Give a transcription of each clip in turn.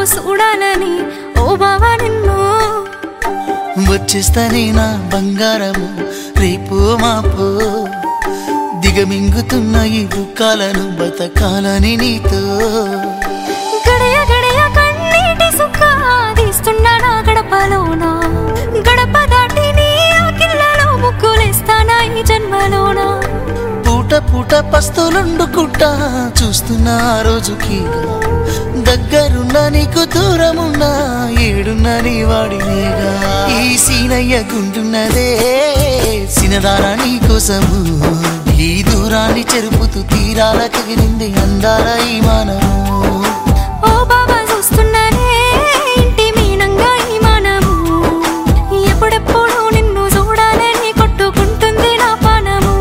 చూడాలని ఓ బావా నిన్ను వచ్చేస్తానే నా బంగారము రేపు మాపు దిగమింగుతున్న ఈ దుఃఖాలను బతకాలని నీతో గడియ గడియ కన్నీటి సుఖ తీస్తున్నా నా గడపలోన గడప దాటి నీ ఆకిళ్ళలో ముగ్గులేస్తానా ఈ జన్మలోన పూట పూట పస్తులుండుకుంటా చూస్తున్నా ఆ రోజుకి దగ్గరున్న నీకు దూరమున్నా ఏడున్న నీ వాడినేగా ఈ సీనయ్య గుంటున్నదే సినదారా నీ కోసము ఈ దూరాన్ని చెరుపుతూ తీరాల కగిరింది అందాల ఈ మానము ఓ బాబా చూస్తున్నానే ఇంటి మీనంగా ఈ మనము ఎప్పుడెప్పుడు నిన్ను చూడాలని కొట్టుకుంటుంది నా పానము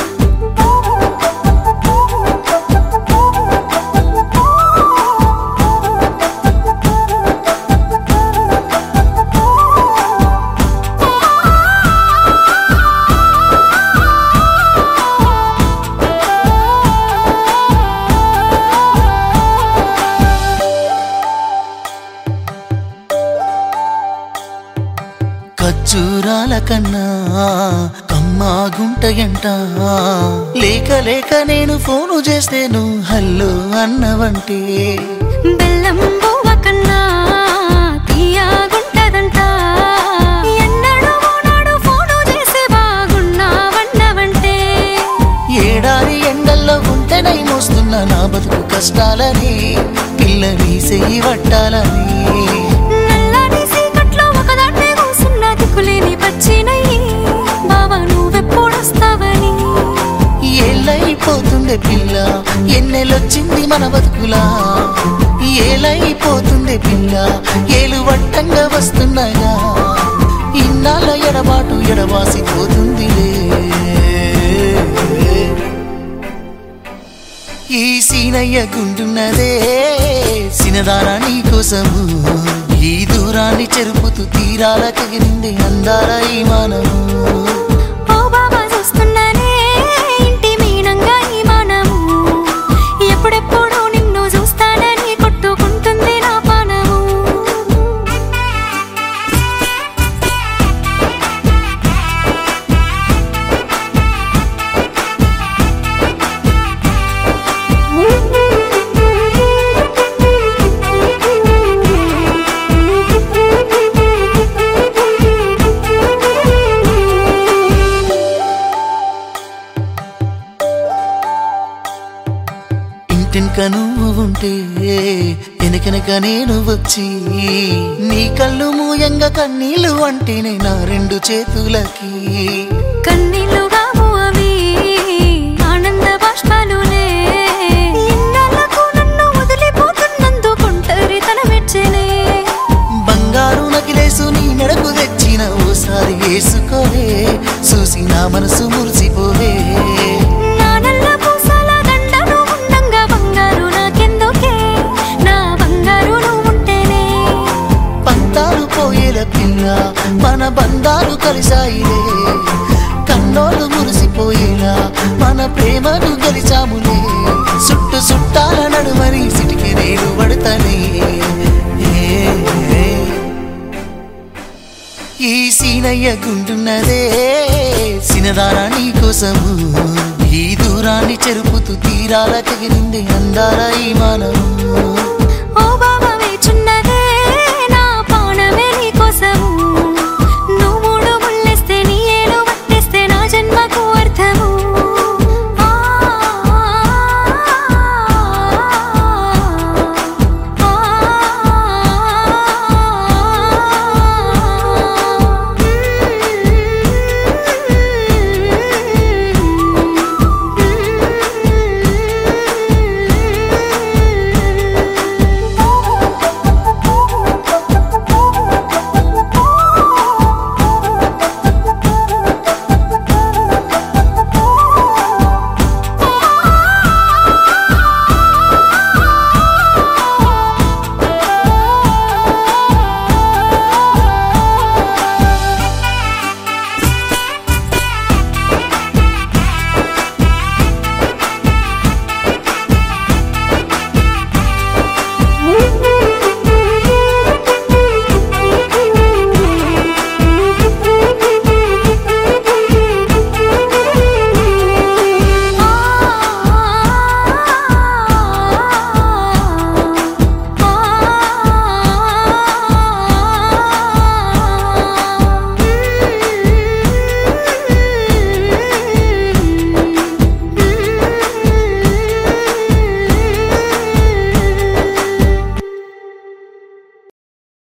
ఖర్జూరాల కన్నా కమ్మా గుంటయంట లేక లేక నేను ఫోను చేస్తేను హల్లో అన్నవంటే బెల్లం బువ్వ కన్నా తీయగుంటదంట ఎన్నడూ నాడు ఫోను చేసి బాగున్నావన్నవంటే ఏడాది ఎండల్లో ఉంటేనై మోస్తున్న నా బతుకు కష్టాలని పిల్లని సెయ్యి పట్టాలని నల్లని సీకట్లో ఒకదాన్నే కూసున్న దిక్కులేని పచ్చినయ్యి బావా నువ్వెప్పుడొస్తావని ఏళ్ళైపోతుండే పిల్ల ఎన్నెలొచ్చింది మన బతుకులా ఏలైపోతుండే పిల్ల ఏలు వట్టంగా వస్తున్నాగా ఇన్నాళ్ళ ఎడబాటు ఎడవాసిపోతుందిలే ఈ సీనయ్య గుంటున్నదే సినదారా నీ కోసము ఈ దూరాన్ని చెరుపుతూ తీరాల కగిరింది అందాల ఈ మానము ఓ బాబా చూస్తున్నానే ఇంటి మీనంగా ఈ మనము ఎప్పుడెప్పుడు నిన్ను చూస్తానని కొట్టుకుంటుంది నా పానము ఇంటినక నువ్వు ఉంటే వెనకనక నేను వచ్చి నీ కళ్ళు మూయంగా కన్నీళ్ళు అంటేనే నా రెండు చేతులకి కన్నీళ్ళుగాము అవి ఆనంద బాష్పాలులే ఇన్నాళ్ళకు నన్ను వదిలిపోతున్నందుకుంటరి తన మెచ్చనే బంగారు నకిలేసు నీ మెడకు తెచ్చిన ఓసారి వేసుకోవే చూసి నా మనసు మురిసిపోవే నా నల్ల పూసల దండను ఉండంగా బంగారు నాకెందుకే నా బంగారు నువ్వుంటేనే పంతాలు పోయేల పిల్ల మన బంధాలు కలిసాయిలే కన్నోళ్ళు మురిసిపోయేలా మన ప్రేమను గెలిచాములే చుట్టు చుట్టాల నడుమని సిటికి నేను పడతానే ఏ, ఏ. ఈ సీనయ్య గుంటున్నదే సినదారా నీ కోసము ఈ దూరాన్ని చెరుపుతూ తీరాల కగిరింది అందాల ఈ మానము